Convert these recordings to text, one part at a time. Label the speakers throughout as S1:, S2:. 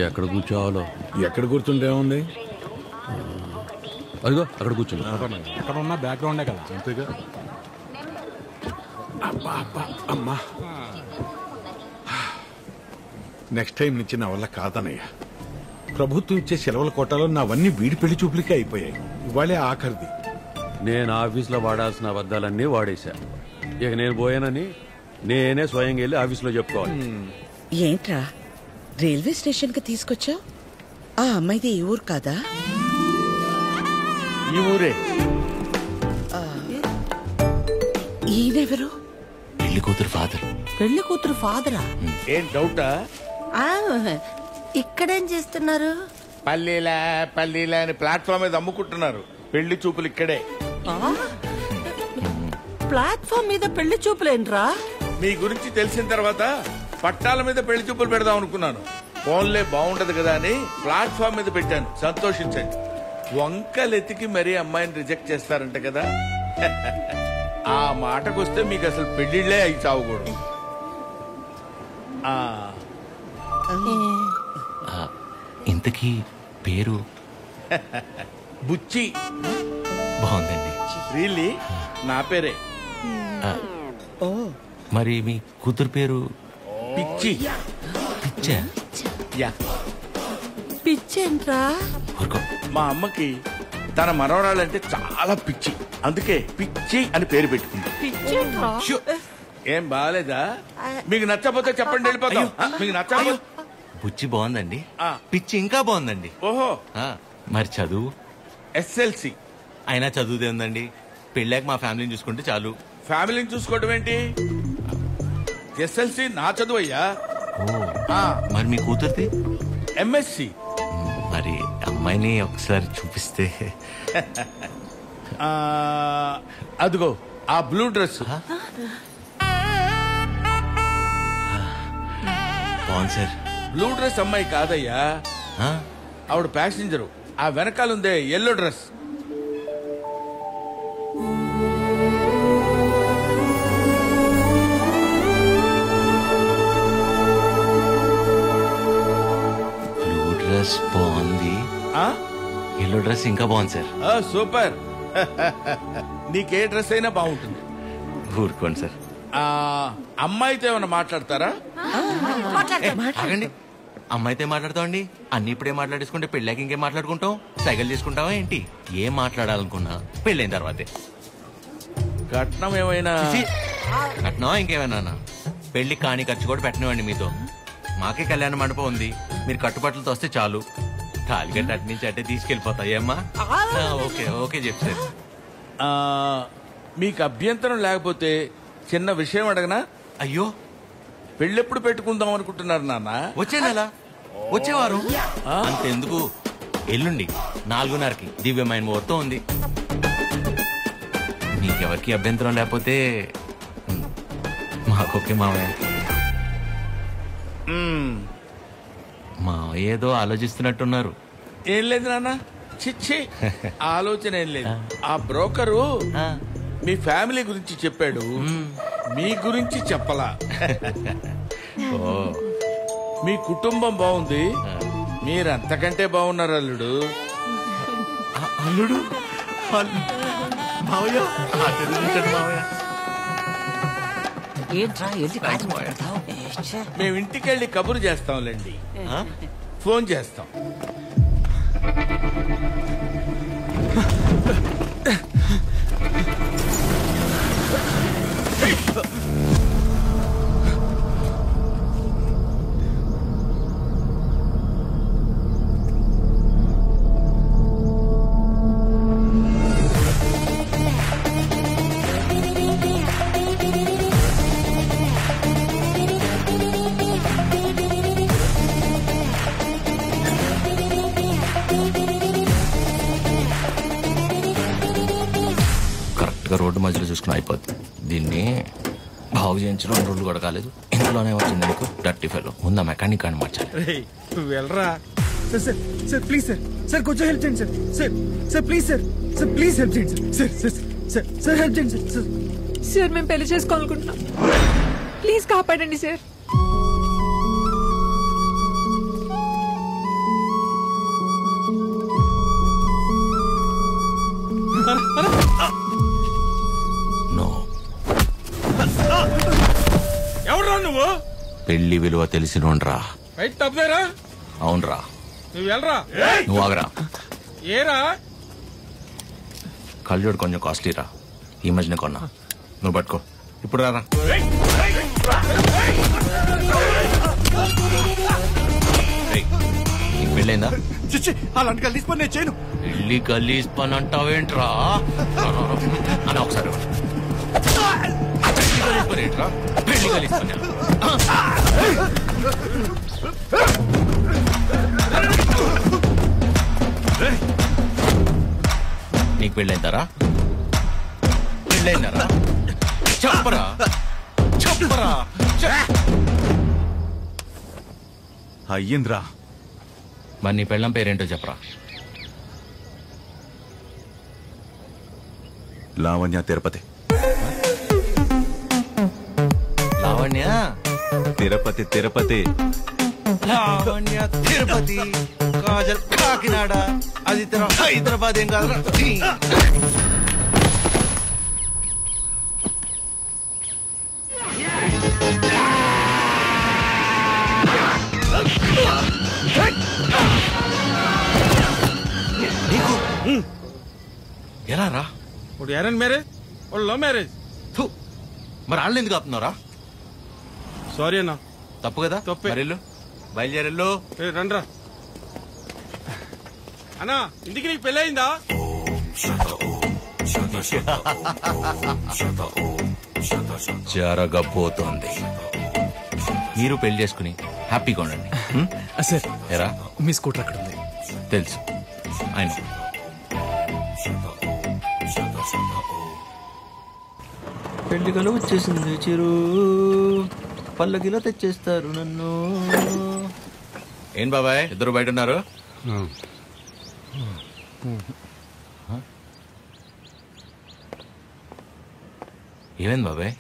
S1: ఎక్కడ కూర్చోవాలో
S2: ఎక్కడ గుర్తుంటే ఉంది
S1: అదిగో అక్కడ కూర్చున్నా
S3: అక్కడ ఉన్న బ్యాక్గ్రౌండే కదా
S2: అంతేగా అబ్బా అబ్బా అమ్మా నెక్స్ట్ టైం నుంచి నా వల్ల కాదనయ్యా ప్రభుత్వం ఇచ్చే సెలవుల కోటాలో నావన్నీ వీడి పెళ్లి చూపులకే అయిపోయాయి ఇవాళే ఆఖరిది
S1: నేను ఆఫీస్లో వాడాల్సిన అబద్ధాలన్నీ వాడేశా ఇక నేను పోయానని నేనే స్వయంగా వెళ్ళి ఆఫీస్లో చెప్పుకోవాలి
S4: ఏంట్రా రైల్వే స్టేషన్ కి తీసుకొచ్చా ఆ అమ్మాయిది ఈ ఊరు కాదా
S5: ఈ ఊరే
S4: ఈయనెవరు
S6: పెళ్లి కూతురు ఫాదర్
S4: పెళ్లి కూతురు ఫాదరా
S5: ఏం డౌటా
S4: ఇక్కడేం చేస్తున్నారు
S5: పల్లీలా పల్లీలా అని ప్లాట్ఫామ్ మీద అమ్ముకుంటున్నారు పెళ్లి చూపులు ఇక్కడే
S4: ప్లాట్ఫామ్ మీద పెళ్లి చూపులేంట్రా
S5: మీ గురించి తెలిసిన తర్వాత పట్టాల మీద పెళ్లి చూపులు పెడదాం అనుకున్నాను ఫోన్లే బాగుంటది కదా అని ప్లాట్ఫామ్ మీద పెట్టాను సంతోషించండి వంకలెతికి మరీ అమ్మాయిని రిజెక్ట్ చేస్తారంట కదా ఆ మాటకొస్తే మీకు అసలు పెళ్లిళ్లే అయి చావకూడదు ఆ,
S6: ఇంతకీ పేరు
S5: బుచ్చి
S6: బాగుందండి
S5: రియల్లీ నా పేరే
S4: ఓ
S6: మరి మీ కూతురు పేరు
S5: పిచ్చి
S6: పిచ్చా
S5: యా
S4: పిచ్చేంట్రా
S6: ఊరుకో
S5: మా అమ్మకి తన మనవరాలంటే చాలా పిచ్చి అందుకే పిచ్చి అని పేరు పెట్టుకుంది
S4: పిచ్చేంట్రా
S5: ఏం బాగాలేదా మీకు నచ్చకపోతే చెప్పండి వెళ్ళిపోతాం ఆ, మీకు నచ్చకపోతే
S6: బుచ్చి బాగుందండి
S5: ఆ.
S6: పిచ్చి ఇంకా బాగుందండి
S5: ఓహో
S6: ఆ, మరి చదువు
S5: ఎస్ఎల్సి
S6: అయినా చదువుదే ఉందండి పెళ్ళాక మా ఫ్యామిలీని చూసుకుంటే చాలు
S5: ఫ్యామిలీని చూసుకోవడం ఏంటి ఎస్ఎల్సి నా చదువు అయ్యా
S6: ఓ
S5: ఆ,
S6: మరి మీ కూతురుది
S5: ఎంఎస్సి
S6: మ్, మరి అమ్మాయిని ఒకసారి చూపిస్తే
S5: ఆ, అదిగో ఆ బ్లూ డ్రెస్
S6: బాగుంది సార్
S5: బ్లూ డ్రెస్ అమ్మాయి కాదయ్యా
S6: ఆ,
S5: ఆవిడ ప్యాసింజరు ఆ వెనకాలందే ఎల్లో డ్రెస్
S6: బ్లూ డ్రెస్ బాగుంది
S5: ఆ?
S6: ఎల్లో డ్రెస్ ఇంకా బాగుంది సార్
S5: ఆ, సూపర్ నీకే డ్రెస్ అయినా బాగుంటుంది
S6: ఊరుకోండి సార్
S5: ఆ అమ్మాయితో ఏమైనా మాట్లాడతారా
S6: ఆగండి అమ్మాయితో ఏం మాట్లాడతామండి అన్ని ఇప్పుడే మాట్లాడేసుకుంటే పెళ్ళాక ఇంకేం మాట్లాడుకుంటాం సైకిల్ చేసుకుంటావా ఏంటి ఏం మాట్లాడాలనుకున్నా పెళ్ళైన తర్వాతే
S5: కట్నం ఏమైనా
S6: ఛీ, కట్నమా ఇంకేమైనా పెళ్లి కాని ఖర్చు కూడా పెట్టనివ్వండి మీతో మాకే కళ్యాణ మండపం ఉంది మీరు కట్టుబట్టలతో వస్తే చాలు తాలిగట్ట అటు నుంచి అట్టే తీసుకెళ్ళిపోతాయి అమ్మా ఓకే ఓకే చెప్తారు
S5: ఆ, మీకు అభ్యంతరం లేకపోతే చిన్న విషయం అడగనా
S6: అయ్యో
S5: పెళ్ళెప్పుడు పెట్టుకుందాం అనుకుంటున్నారు నాన్న
S6: వచ్చే నెల వచ్చేవారు అంతెందుకు ఎల్లుండి నాలుగున్నరకి దివ్యమైన ముహూర్తం ఉంది నీకెవరికి అభ్యంతరం లేకపోతే ఉమ్, మాకొకే మావయ్య
S5: మ్మ్.
S6: మావయ్య ఏదో ఆలోచిస్తున్నట్టున్నారు
S5: ఏం లేదు నాన్న చిచ్చి ఆలోచన ఏం లేదు ఆ బ్రోకరు
S6: ఆ,
S5: మీ ఫ్యామిలీ గురించి చెప్పాడు మీ గురించి చెప్పలా
S6: ఓ
S5: మీ కుటుంబం బాగుంది మీరు అంతకంటే బాగున్నారు అల్లుడు
S6: ఆ, అల్లుడు అల్లు- మావయ్య ఆశీర్వదించండి మావయ్య
S4: ఏంట్రా వెళ్ళి
S6: Thanks, మావయ్య.
S5: మేము ఇంటికి వెళ్ళి కబురు చేస్తాంలేండి
S6: ఆ?
S5: ఫోన్ చేస్తాం
S6: కరెక్ట్ గా రోడ్డు మధ్యలో చూసుకుని అయిపోద్ది దీన్ని బాగు చేయించడం రెండు రోజులు కూడా కాలేదు ఇందులోనే వచ్చింది నీకు డర్టీ ఫెలో ముందు మెకానిక్ అని మార్చాలి
S3: నువ్వు వెళ్ళరా sir sir sir please sir sir కొంచెం హెల్ప్ చేయండి sir sir sir please sir sir please help చేయండి sir sir sir sir sir help చేయండి సార్ సార్
S7: సార్ మేము పెళ్లి చేసుకోవాలనుకుంటున్నాం ప్లీజ్ కాపాడండి సార్
S6: పెళ్లి విలువ తెలిసినోండ్రా
S5: రైట్ తప్పదేరా
S6: అవునరా
S5: నువ్వు వెళ్ళరా
S6: నువ్వు ఆగరా
S5: ఏరా
S6: కళ్ళజోడు కొంచెం కాస్ట్లీరా ఈ మధ్యన కొన్నా నువ్వు పట్టుకో ఇప్పుడు రారా ఏయ్, నీకు పెళ్ళైందా
S3: చిచ్చి అలాంటి కలిసి పని నేను చేయను
S6: పెళ్లి గలీజ్ పని అంటావేంట్రా అని ఒకసారి ఇవ్వండి. పెళ్లి గలీజ్ పని ఏంట్రా పెళ్లి గలీజ్ పని నీకు పెళ్ళైందారా పెళ్ళైందారా చెప్పరా చెప్పరా చెప్.
S3: అయ్యిందిరా
S6: మరి నీ పెళ్ళం పేరేంటో చెప్పరా
S3: లావణ్య తిరుపతి
S6: లావణ్య
S3: తిరుపతి తిరుపతి
S6: లావణ్య తిరుపతి కాజల్ కాకినాడ అది హైదరాబాద్ ఏం కాదు నీకు ఎలా రా
S5: ఇప్పుడు అరేంజ్ మ్యారేజ్ ఇప్పుడు లవ్ మ్యారేజ్
S6: థు. మరి వాళ్ళు ఎందుకు ఆపుతున్నారా
S5: సారీ అన్న
S6: తప్పు కదా
S5: తప్పే.
S6: మరి వెళ్ళు బయలుదేరెళ్ళు
S5: ఏ రండ్రా అన్నా ఇంటికి నీకు పెళ్ళయిందా
S6: జరగబోతోంది మీరు పెళ్లి చేసుకుని హ్యాపీగా ఉండండి హ్మ్?
S3: సార్
S6: ఎరా
S3: మీ స్కూటర్ అక్కడ ఉంది
S6: తెలుసు ఆయన
S8: పెళ్లి కల వచ్చేసింది చిరు పల్లకిలో తెచ్చేస్తారు నన్ను
S6: ఏం బాబాయ్ ఇద్దరు బయట ఉన్నారు ఏమైంది బాబాయ్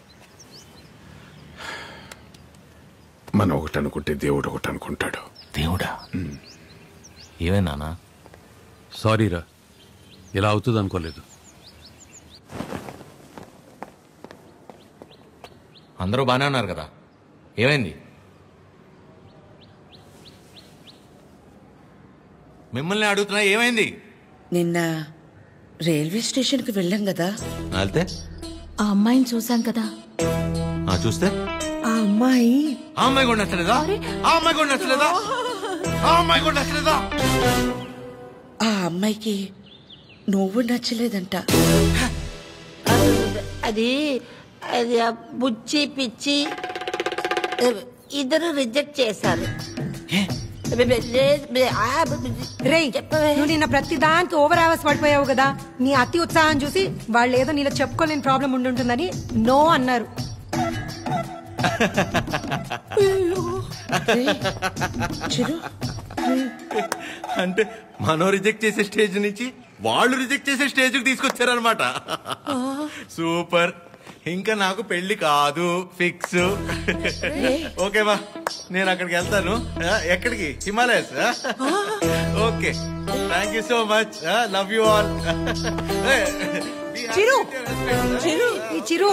S2: మనం ఒకటి అనుకుంటే దేవుడు ఒకటి అనుకుంటాడు
S6: దేవుడా ఏమైంది నాన్న
S1: సారీరా ఇలా అవుతుంది అనుకోలేదు
S6: అందరూ బానే ఉన్నారు కదా ఏమైంది మిమ్మల్ని అడుగుతున్నా ఏమైంది
S4: నిన్న రైల్వే స్టేషన్కి వెళ్ళాం కదా
S6: వెళ్తే
S9: ఆ అమ్మాయిని చూసాం కదా
S6: ఆ చూస్తే
S4: ఆ అమ్మాయి
S6: ఆ అమ్మాయి కూడా నచ్చలేదా ఆ అమ్మాయి కూడా నచ్చలేదా ఆ అమ్మాయి కూడా నచ్చలేదా
S4: ఆ అమ్మాయికి నువ్వు నచ్చలేదంట
S10: అది అది ఆ బుచ్చి పిచ్చి ఇద్దరు రిజెక్ట్ చేశారు
S7: రే
S10: చెప్పవే.
S7: నువ్వు నిన్న ప్రతి దానికి ఓవర్ అవర్స్ పడిపోయావు కదా నీ అతి ఉత్సాహం చూసి వాళ్ళు ఏదో నీలో చెప్పుకోలేని ప్రాబ్లం ఉండుంటుందని నో అన్నారు
S4: రేయ్, చిరు
S6: అంటే మనం రిజెక్ట్ చేసే స్టేజ్ నుంచి వాళ్ళు రిజెక్ట్ చేసే స్టేజ్ కి తీసుకొచ్చారనమాట సూపర్ ఇంకా నాకు పెళ్లి కాదు ఫిక్స్ ఓకేవా నేను అక్కడికి వెళ్తాను ఆ, ఎక్కడికి Himalayas okay thank you so much love you all
S7: Chiru Chiru ఈ చిరు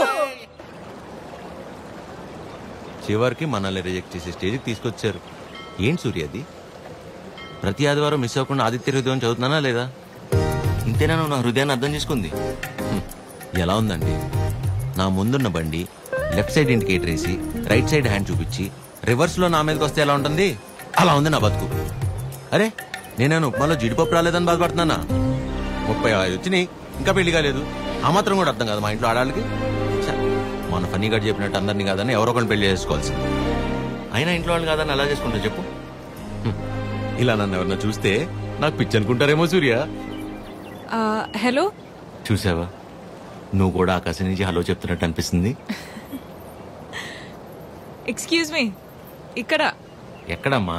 S6: చివరికి మనల్ని రిజెక్ట్ చేసే స్టేజ్కి తీసుకొచ్చారు ఏంటి సూర్య అది ప్రతి ఆదివారం మిస్ అవ్వకుండా ఆదిత్య హృదయం చదువుతున్నానా లేదా ఇంతేనా నువ్వు నా హృదయాన్ని అర్థం చేసుకుంది హ్మ్. ఎలా ఉందండి నా ముందున్న బండి లెఫ్ట్ సైడ్ ఇండికేటర్ వేసి రైట్ సైడ్ హ్యాండ్ చూపించి రివర్స్ లో నా మీదకి వస్తే ఎలా ఉంటుంది అలా ఉంది నా బతుకు అరే నేనేను ఉప్మాలో జీడిపప్పు రాలేదని బాధపడుతున్నానా ముప్పై ఐదు వచ్చినాయి ఇంకా పెళ్లి కాలేదు ఆ మాత్రం కూడా అర్థం కాదు మా ఇంట్లో ఆడాళ్ళకి ఛ, మన ఫనీగా చెప్పినట్టు అందరినీ కాదని ఎవరో ఒకరిని పెళ్లి చేసుకోవాల్సి అయినా ఇంట్లో వాళ్ళు కాదని అలా చేసుకుంటా చెప్పు హ్మ్. ఇలా నన్ను ఎవరన్నా చూస్తే నాకు పిచ్చి అనుకుంటారేమో సూర్య
S7: హలో
S6: చూసావా నువ్వు కూడా ఆకాశం నుంచి హలో చెప్తున్నట్టు అనిపిస్తుంది
S7: ఎక్స్క్యూజ్ మీ ఇక్కడ
S6: ఎక్కడమ్మా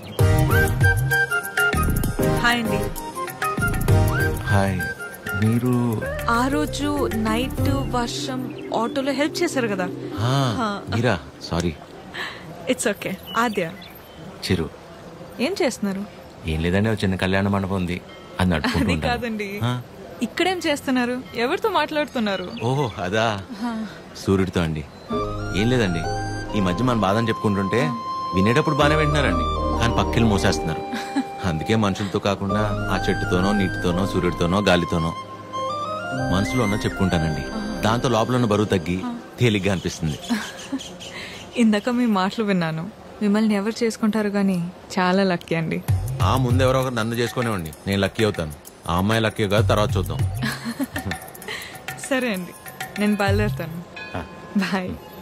S7: హాయ్ అండి
S6: హాయ్ మీరు
S7: ఆ రోజు నైట్ వర్షం ఆటోలో హెల్ప్ చేశారు కదా
S6: ఆ, మీరా sorry
S7: it's okay Aadya
S6: Chiru
S7: ఏం చేస్తున్నారు
S6: ఏం లేదండి ఒక చిన్న కళ్యాణ మండపం ఉంది అది నడుపుకుంటూ
S7: అది
S6: ఉంటాను.
S7: కాదండి
S6: ఆ,
S7: ఇక్కడేం చేస్తున్నారు ఎవరితో మాట్లాడుతున్నారు
S6: ఓహో అదా సూర్యుడితో అండి ఏం లేదండి ఈ మధ్య మన బాధని చెప్పుకుంటుంటే వినేటప్పుడు బాగానే వింటున్నారండి కానీ పక్కిలు మోసేస్తున్నారు అందుకే మనుషులతో కాకుండా ఆ చెట్టుతోనో నీటితోనో సూర్యుడితోనో గాలితోనో మనసులో ఉన్న చెప్పుకుంటానండి దాంతో లోపల ఉన్న బరువు తగ్గి తేలిగ్గా అనిపిస్తుంది
S11: ఇందాక మీ మాటలు విన్నాను మిమ్మల్ని ఎవరు చేసుకుంటారు కానీ చాలా లక్కీ అండి
S6: ఆ ముందెవరో ఒకరు నన్ను చేసుకునేవ్వండి నేను లక్కీ అవుతాను ఆ అమ్మాయి లక్కీ కాదు తర్వాత చూద్దాం
S11: సరే అండి నేను బయలుదేరుతాను బాయ్